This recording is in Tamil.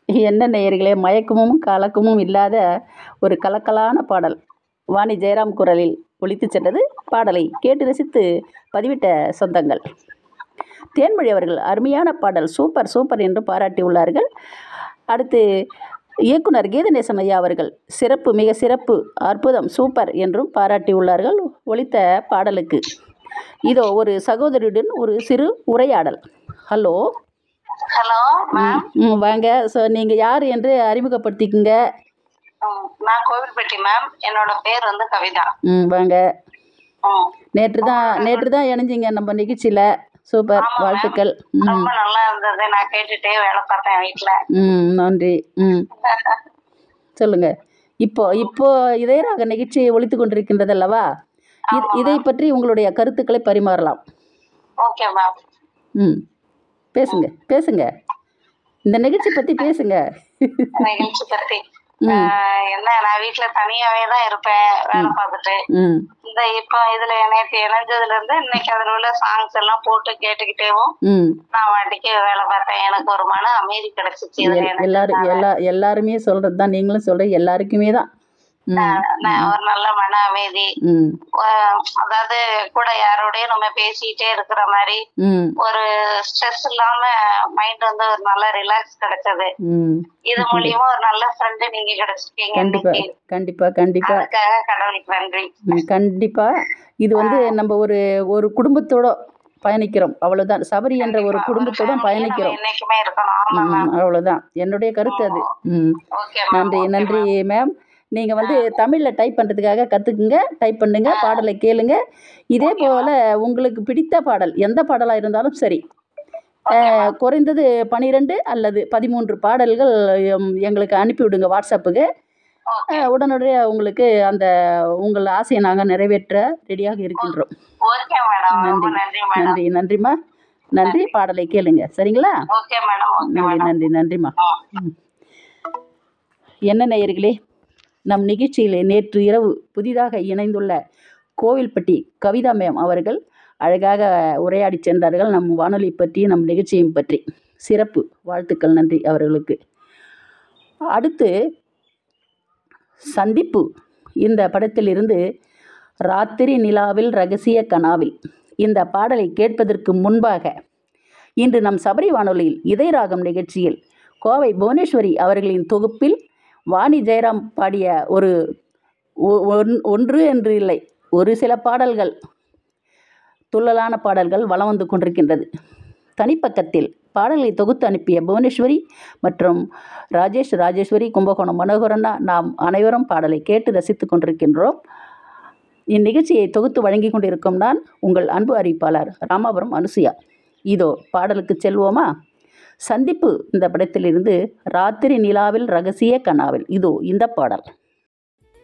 என்ன நேயர்களே மயக்கமும் கலக்கமும் இல்லாத ஒரு கலக்கலான பாடல் வாணி ஜெயராம் குரலில் ஒலித்துச் சென்றது பாடலை கேட்டு ரசித்து பதிவிட்ட சொந்தங்கள் தேன்மொழி அவர்கள் அருமையான பாடல் சூப்பர் சூப்பர் என்று பாராட்டியுள்ளார்கள் அடுத்து இயக்குனர் கீதநேசன் ஐயா அவர்கள் சிறப்பு மிக சிறப்பு அற்புதம் சூப்பர் என்றும் பாராட்டியுள்ளார்கள் ஒலித்த பாடலுக்கு இதோ ஒரு சகோதரியுடன் ஒரு சிறு உரையாடல் ஹலோ ஹலோ மேம் ம் வாங்க ஸோ நீங்கள் யார் என்று அறிமுகப்படுத்திக்குங்க ம், நான் கோவில்பட்டி மேம் என்னோட பேர் வந்து கவிதா ம் வாங்க ம், நேற்று தான் நேற்று தான் இணைஞ்சிங்க நம்ம நிகழ்ச்சியில் சூப்பர் ஆமா, வாழ்த்துக்கள் ம் ரொம்ப நல்லா இருந்தது நான் கேட்டுட்டே வேலை பார்த்தேன் வீட்டில் ம் நன்றி ம் சொல்லுங்கள் இப்போ இப்போ இதயராக நிகழ்ச்சி ஒழித்து கொண்டிருக்கின்றது அல்லவா இது இதை பற்றி உங்களுடைய கருத்துக்களை பரிமாறலாம் ஓகே மேம் ம் பேசுங்க பேசுங்க இந்த நிகழ்ச்சி பற்றி பேசுங்க நிகழ்ச்சி பத்தி ம். ஆஹ், என்ன நான் வீட்டுல தனியாவே தான் இருப்பேன் வேலை பார்த்துட்டு ம் இந்த இப்போ இதுல நேற்று இணைஞ்சதுல இருந்து இன்னைக்கு அதுல உள்ள சாங்ஸ் எல்லாம் போட்டு கேட்டுக்கிட்டேவும் ம் நான் வாட்டிக்கு வேலை பார்த்தேன் எனக்கு ஒரு மன அமைதி கிடைச்சிச்சு இதுல எல்- எனக்கு. எல்லாரும் எல்லா எல்லாருமே சொல்கிறது தான் நீங்களும் சொல்கிற எல்லாருக்குமே தான் ம் நான் ஒரு நல்ல மன அமைதி ம் ஆஹ், அதாவது கூட யாரோடயும் நம்ம பேசிட்டே இருக்கிற மாதிரி ம் ஒரு ஸ்ட்ரெஸ் இல்லாம மைண்ட் வந்து ஒரு நல்ல ரிலாக்ஸ் கிடைச்சது ம் இது மூலியமா ஒரு நல்ல ஃப்ரெண்டு நீங்க கிடைச்சிருக்கீங்க கண்டிப்பாக இன்னைக்கு கண்டிப்பாக கண்டிப்பாக அதுக்காக கடவுளுக்கு நன்றி ம், கண்டிப்பா இது வந்து நம்ம ஒரு ஒரு குடும்பத்தோட பயணிக்கிறோம் அவ்வளவுதான் சபரி என்ற ஒரு குடும்பத்தோட family பயணிக்கிறோம் நம்ம என்னைக்குமே இருக்கணும் ஆமா ம், மேம் அவ்வளவுதான் என்னுடைய கருத்து அது ம் ஓகே நன்றி நன்றி மேம் நீங்கள் வந்து தமிழில் டைப் பண்ணுறதுக்காக கற்றுக்குங்க டைப் பண்ணுங்க பாடலை கேளுங்க இதே போல் உங்களுக்கு பிடித்த பாடல் எந்த பாடலாக இருந்தாலும் சரி அஹ், குறைந்தது பனிரெண்டு அல்லது பதிமூன்று பாடல்கள் எம், எங்களுக்கு அனுப்பிவிடுங்க வாட்ஸ்அப்புக்கு ஓகே அஹ், உடனடியாக உங்களுக்கு அந்த உங்கள் ஆசையை நாங்கள் நிறைவேற்ற ரெடியாக இருக்கின்றோம் ஓகே மேடம் ரொம்ப நன்றி நன்றி மேடம் நன்றி நன்றிம்மா நன்றி பாடலை கேளுங்க சரிங்களா ஓகே மேடம் ஓகே நன்றி மேடம் நன்றி நன்றிம்மா ம். ம். என்ன நேயர்களே நம் நிகழ்ச்சியில் நேற்று இரவு புதிதாக இணைந்துள்ள கோவில்பட்டி கவிதா மேம் அவர்கள் அழகாக உரையாடி சென்றார்கள் நம் வானொலி பற்றி நம் நிகழ்ச்சியும் பற்றி சிறப்பு வாழ்த்துக்கள் நன்றி அவர்களுக்கு அடுத்து சந்திப்பு இந்த படத்திலிருந்து ராத்திரி நிலாவில் ரகசிய கனாவில் இந்த பாடலை கேட்பதற்கு முன்பாக இன்று நம் சபரி வானொலியில் இதயராகம் நிகழ்ச்சியில் கோவை புவனேஸ்வரி அவர்களின் தொகுப்பில் வாணி ஜெயராம் பாடிய ஒரு ஒ- ஒன்- ஒன்று என்று இல்லை ஒரு சில பாடல்கள் துள்ளலான பாடல்கள் வலம் வந்து கொண்டிருக்கின்றது தனிப்பக்கத்தில் பாடல்களை தொகுத்து அனுப்பிய புவனேஸ்வரி மற்றும் ராஜேஷ் ராஜேஸ்வரி கும்பகோணம் மனோகரண்ணா நாம் அனைவரும் பாடலை கேட்டு ரசித்துக் கொண்டிருக்கின்றோம் இந்நிகழ்ச்சியை தொகுத்து வழங்கி கொண்டிருக்கும் நான் உங்கள் அன்பு அறிவிப்பாளர் ராமாபுரம் அனுசுயா இதோ பாடலுக்கு செல்வோமா சந்திப்பு இந்த படத்திலிருந்து ராத்திரி நிலாவில் ரகசிய கனாவில் இதோ இந்த பாடல்